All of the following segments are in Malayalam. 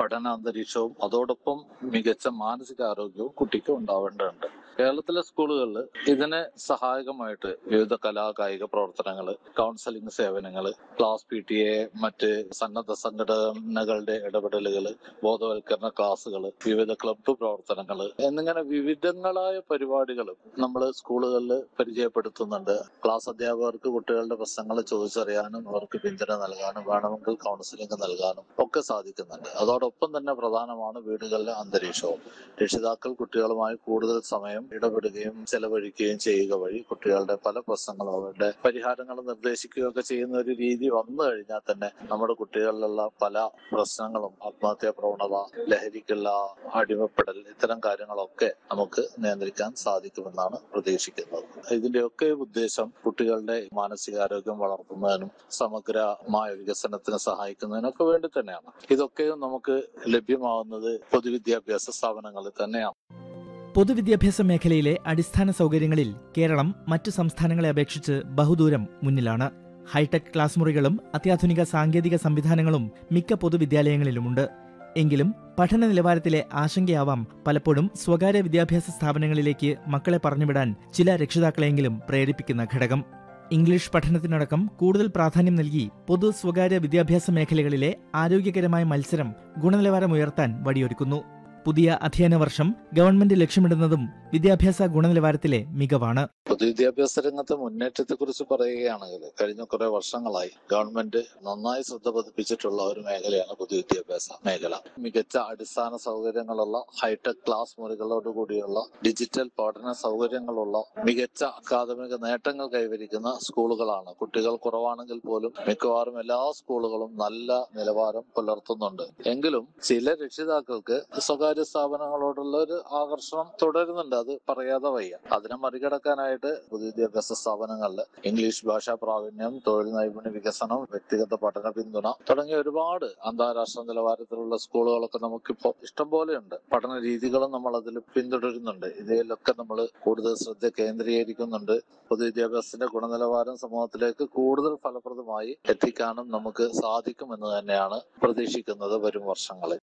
പഠന അന്തരീക്ഷവും അതോടൊപ്പം മികച്ച മാനസികാരോഗ്യവും കുട്ടിക്ക് ഉണ്ടാവേണ്ടതുണ്ട് കേരളത്തിലെ സ്കൂളുകളിൽ ഇതിന് സഹായകമായിട്ട് വിവിധ കലാ കായിക പ്രവർത്തനങ്ങൾ കൗൺസിലിംഗ് സേവനങ്ങൾ ക്ലാസ് പി ടി എ മറ്റ് സന്നദ്ധ സംഘടനകളുടെ ഇടപെടലുകൾ ബോധവൽക്കരണ ക്ലാസ്സുകൾ വിവിധ ക്ലബ്ബ് പ്രവർത്തനങ്ങൾ എന്നിങ്ങനെ വിവിധങ്ങളായ പരിപാടികൾ നമ്മൾ സ്കൂളുകളിൽ പരിചയപ്പെടുത്തുന്നുണ്ട് ക്ലാസ് അധ്യാപകർക്ക് കുട്ടികളുടെ പ്രശ്നങ്ങൾ ചോദിച്ചറിയാനും അവർക്ക് പിന്തുണ നൽകാനും വേണമെങ്കിൽ കൗൺസിലിംഗ് നൽകാനും ഒക്കെ സാധിക്കുന്നുണ്ട് അതോടൊപ്പം തന്നെ പ്രധാനമാണ് വീടുകളിലെ അന്തരീക്ഷവും രക്ഷിതാക്കൾ കുട്ടികളുമായി കൂടുതൽ സമയം ഇടപെടുകയും ചെലവഴിക്കുകയും ചെയ്യുക വഴി കുട്ടികളുടെ പല പ്രശ്നങ്ങളും അവരുടെ പരിഹാരങ്ങൾ നിർദ്ദേശിക്കുകയൊക്കെ ചെയ്യുന്ന ഒരു രീതി വന്നു കഴിഞ്ഞാൽ തന്നെ നമ്മുടെ കുട്ടികളിലുള്ള പല പ്രശ്നങ്ങളും ആത്മഹത്യാ പ്രവണത ലഹരിക്കുള്ള അടിമപ്പെടൽ ഇത്തരം കാര്യങ്ങളൊക്കെ നമുക്ക് നിയന്ത്രിക്കാൻ സാധിക്കുമെന്നാണ് പ്രതീക്ഷിക്കുന്നത് ഇതിന്റെയൊക്കെ ഉദ്ദേശം കുട്ടികളുടെ മാനസികാരോഗ്യം വളർത്തുന്നതിനും സമഗ്രമായ വികസനത്തിന് സഹായിക്കുന്നതിനൊക്കെ വേണ്ടി തന്നെയാണ് ഇതൊക്കെയും നമുക്ക് ലഭ്യമാവുന്നത് പൊതുവിദ്യാഭ്യാസ സ്ഥാപനങ്ങളിൽ തന്നെയാണ് പൊതുവിദ്യാഭ്യാസ മേഖലയിലെ അടിസ്ഥാന സൗകര്യങ്ങളിൽ കേരളം മറ്റു സംസ്ഥാനങ്ങളെ അപേക്ഷിച്ച് ബഹുദൂരം മുന്നിലാണ് ഹൈടെക് ക്ലാസ് മുറികളും അത്യാധുനിക സാങ്കേതിക സംവിധാനങ്ങളും മിക്ക പൊതുവിദ്യാലയങ്ങളിലുമുണ്ട് എങ്കിലും പഠന നിലവാരത്തിലെ ആശങ്കയാവാം പലപ്പോഴും സ്വകാര്യ വിദ്യാഭ്യാസ സ്ഥാപനങ്ങളിലേക്ക് മക്കളെ പറഞ്ഞുവിടാൻ ചില രക്ഷിതാക്കളെങ്കിലും പ്രേരിപ്പിക്കുന്ന ഘടകം ഇംഗ്ലീഷ് പഠനത്തിനടക്കം കൂടുതൽ പ്രാധാന്യം നൽകി പൊതു സ്വകാര്യ വിദ്യാഭ്യാസ മേഖലകളിലെ ആരോഗ്യകരമായ മത്സരം ഗുണനിലവാരം ഉയർത്താൻ വഴിയൊരുക്കുന്നു പുതിയ അധ്യയന വർഷം ഗവൺമെന്റ് ലക്ഷ്യമിടുന്നതും വിദ്യാഭ്യാസ ഗുണനിലവാരത്തിലെ മികവാണ് പൊതുവിദ്യാഭ്യാസ രംഗത്തെ മുന്നേറ്റത്തെ കുറിച്ച് പറയുകയാണെങ്കിൽ കഴിഞ്ഞ കുറെ വർഷങ്ങളായി ഗവൺമെന്റ് നന്നായി ശ്രദ്ധ പതിപ്പിച്ചിട്ടുള്ള ഒരു മേഖലയാണ് പൊതുവിദ്യാഭ്യാസ മേഖല മികച്ച അടിസ്ഥാന സൗകര്യങ്ങളുള്ള ഹൈടെക് ക്ലാസ് മുറികളോട് കൂടിയുള്ള ഡിജിറ്റൽ പഠന സൗകര്യങ്ങളുള്ള മികച്ച അക്കാദമിക നേട്ടങ്ങൾ കൈവരിക്കുന്ന സ്കൂളുകളാണ് കുട്ടികൾ കുറവാണെങ്കിൽ പോലും മിക്കവാറും എല്ലാ സ്കൂളുകളും നല്ല നിലവാരം പുലർത്തുന്നുണ്ട് എങ്കിലും ചില രക്ഷിതാക്കൾക്ക് സ്വകാര്യ സ്ഥാപനങ്ങളോടുള്ള ഒരു ആകർഷണം തുടരുന്നുണ്ട് അത് പറയാതെ വയ്യ അതിനെ മറികടക്കാനായിട്ട് പൊതുവിദ്യാഭ്യാസ സ്ഥാപനങ്ങളിൽ ഇംഗ്ലീഷ് ഭാഷാ പ്രാവീണ്യം തൊഴിൽ നൈപുണ്യ വികസനം വ്യക്തിഗത പഠന പിന്തുണ തുടങ്ങിയ ഒരുപാട് അന്താരാഷ്ട്ര നിലവാരത്തിലുള്ള സ്കൂളുകളൊക്കെ നമുക്കിപ്പോൾ ഇഷ്ടംപോലെയുണ്ട് പഠന രീതികളും നമ്മൾ അതിൽ പിന്തുടരുന്നുണ്ട് ഇതിലൊക്കെ നമ്മൾ കൂടുതൽ ശ്രദ്ധ കേന്ദ്രീകരിക്കുന്നുണ്ട് പൊതുവിദ്യാഭ്യാസത്തിന്റെ ഗുണനിലവാരം സമൂഹത്തിലേക്ക് കൂടുതൽ ഫലപ്രദമായി എത്തിക്കാനും നമുക്ക് സാധിക്കുമെന്ന് തന്നെയാണ് പ്രതീക്ഷിക്കുന്നത് വരും വർഷങ്ങളിൽ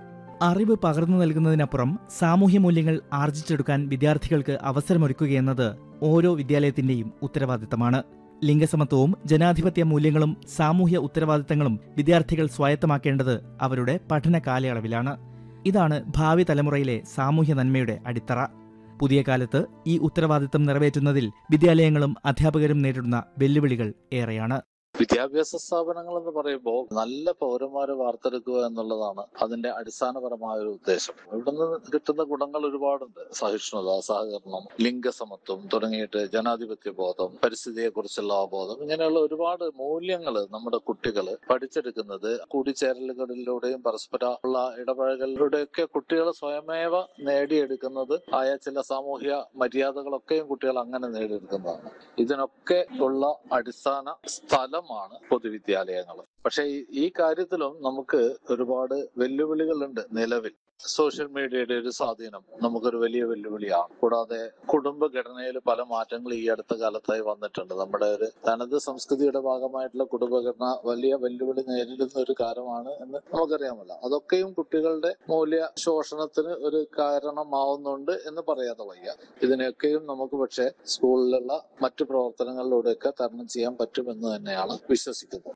അറിവ് പകർന്നു നൽകുന്നതിനപ്പുറം സാമൂഹ്യ മൂല്യങ്ങൾ ആർജിച്ചെടുക്കാൻ വിദ്യാർത്ഥികൾക്ക് അവസരമൊരുക്കുകയെന്നത് ഓരോ വിദ്യാലയത്തിന്റെയും ഉത്തരവാദിത്തമാണ് ലിംഗസമത്വവും ജനാധിപത്യ മൂല്യങ്ങളും സാമൂഹ്യ ഉത്തരവാദിത്തങ്ങളും വിദ്യാർത്ഥികൾ സ്വായത്തമാക്കേണ്ടത് അവരുടെ പഠന കാലയളവിലാണ് ഇതാണ് ഭാവി തലമുറയിലെ സാമൂഹ്യ നന്മയുടെ അടിത്തറ പുതിയ കാലത്ത് ഈ ഉത്തരവാദിത്തം നിറവേറ്റുന്നതിൽ വിദ്യാലയങ്ങളും അധ്യാപകരും നേരിടുന്ന വെല്ലുവിളികൾ ഏറെയാണ് വിദ്യാഭ്യാസ സ്ഥാപനങ്ങൾ എന്ന് പറയുമ്പോൾ നല്ല പൗരന്മാരെ വാർത്തെടുക്കുക എന്നുള്ളതാണ് അതിന്റെ അടിസ്ഥാനപരമായ ഒരു ഉദ്ദേശം ഇവിടുന്ന് കിട്ടുന്ന ഗുണങ്ങൾ ഒരുപാടുണ്ട് സഹിഷ്ണുത സഹകരണം ലിംഗസമത്വം തുടങ്ങിയിട്ട് ജനാധിപത്യ ബോധം പരിസ്ഥിതിയെ കുറിച്ചുള്ള അവബോധം ഇങ്ങനെയുള്ള ഒരുപാട് മൂല്യങ്ങൾ നമ്മുടെ കുട്ടികൾ പഠിച്ചെടുക്കുന്നത് കൂടിച്ചേരലുകളിലൂടെയും പരസ്പര ഉള്ള ഇടപഴകലിലൂടെയൊക്കെ കുട്ടികൾ സ്വയമേവ നേടിയെടുക്കുന്നത് ആയ ചില സാമൂഹ്യ മര്യാദകളൊക്കെയും കുട്ടികൾ അങ്ങനെ നേടിയെടുക്കുന്നതാണ് ഇതിനൊക്കെ ഉള്ള അടിസ്ഥാന സ്ഥലമാണ് പൊതുവിദ്യാലയങ്ങൾ പക്ഷെ ഈ- ഈ കാര്യത്തിലും നമുക്ക് ഒരുപാട് വെല്ലുവിളികളുണ്ട് നിലവിൽ സോഷ്യൽ മീഡിയയുടെ ഒരു സ്വാധീനം നമുക്കൊരു വലിയ വെല്ലുവിളിയാണ് കൂടാതെ കുടുംബഘടനയിൽ പല മാറ്റങ്ങൾ ഈ അടുത്ത കാലത്തായി വന്നിട്ടുണ്ട് നമ്മുടെ ഒരു തനത് സംസ്കൃതിയുടെ ഭാഗമായിട്ടുള്ള കുടുംബഘടന വലിയ വെല്ലുവിളി നേരിടുന്ന ഒരു കാര്യമാണ് എന്ന് നമുക്കറിയാമല്ലോ അതൊക്കെയും കുട്ടികളുടെ മൂല്യ ശോഷണത്തിന് ഒരു കാരണമാവുന്നുണ്ട് എന്ന് പറയാതെ വയ്യ ഇതിനെയൊക്കെയും നമുക്ക് പക്ഷേ സ്കൂളിലുള്ള മറ്റു പ്രവർത്തനങ്ങളിലൂടെയൊക്കെ തരണം ചെയ്യാൻ പറ്റുമെന്ന് തന്നെയാണ് വിശ്വസിക്കുന്നത്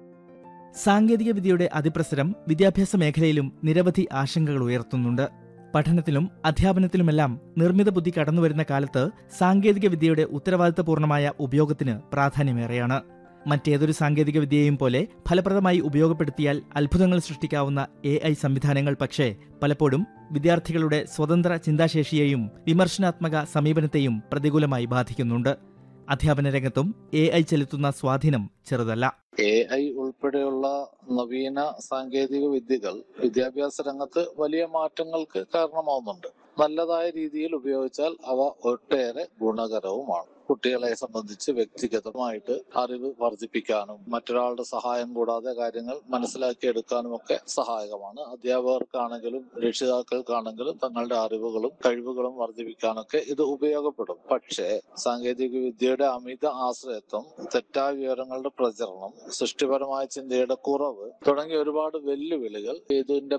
സാങ്കേതിക വിദ്യയുടെ അതിപ്രസരം വിദ്യാഭ്യാസ മേഖലയിലും നിരവധി ആശങ്കകൾ ഉയർത്തുന്നുണ്ട് പഠനത്തിലും അധ്യാപനത്തിലുമെല്ലാം നിർമ്മിത ബുദ്ധി കടന്നുവരുന്ന കാലത്ത് സാങ്കേതിക വിദ്യയുടെ ഉത്തരവാദിത്തപൂർണമായ ഉപയോഗത്തിന് പ്രാധാന്യമേറെയാണ് മറ്റേതൊരു സാങ്കേതിക വിദ്യയെയും പോലെ ഫലപ്രദമായി ഉപയോഗപ്പെടുത്തിയാൽ അത്ഭുതങ്ങൾ സൃഷ്ടിക്കാവുന്ന എ ഐ സംവിധാനങ്ങൾ പക്ഷേ പലപ്പോഴും വിദ്യാർത്ഥികളുടെ സ്വതന്ത്ര ചിന്താശേഷിയെയും വിമർശനാത്മക സമീപനത്തെയും പ്രതികൂലമായി ബാധിക്കുന്നുണ്ട് അധ്യാപന രംഗത്തും എ ഐ ചെലുത്തുന്ന സ്വാധീനം ചെറുതല്ല എ ഐ ഉൾപ്പെടെയുള്ള നവീന സാങ്കേതിക വിദ്യകൾ വിദ്യാഭ്യാസ രംഗത്ത് വലിയ മാറ്റങ്ങൾക്ക് കാരണമാവുന്നുണ്ട് നല്ലതായ രീതിയിൽ ഉപയോഗിച്ചാൽ അവ ഒട്ടേറെ ഗുണകരവുമാണ് കുട്ടികളെ സംബന്ധിച്ച് വ്യക്തിഗതമായിട്ട് അറിവ് വർദ്ധിപ്പിക്കാനും മറ്റൊരാളുടെ സഹായം കൂടാതെ കാര്യങ്ങൾ മനസ്സിലാക്കിയെടുക്കാനും ഒക്കെ സഹായകമാണ് അധ്യാപകർക്കാണെങ്കിലും രക്ഷിതാക്കൾക്കാണെങ്കിലും തങ്ങളുടെ അറിവുകളും കഴിവുകളും വർദ്ധിപ്പിക്കാനൊക്കെ ഇത് ഉപയോഗപ്പെടും പക്ഷേ സാങ്കേതിക വിദ്യയുടെ അമിത ആശ്രയത്വം തെറ്റായ വിവരങ്ങളുടെ പ്രചരണം സൃഷ്ടിപരമായ ചിന്തയുടെ കുറവ് തുടങ്ങിയ ഒരുപാട് വെല്ലുവിളികൾ ഇതിന്റെ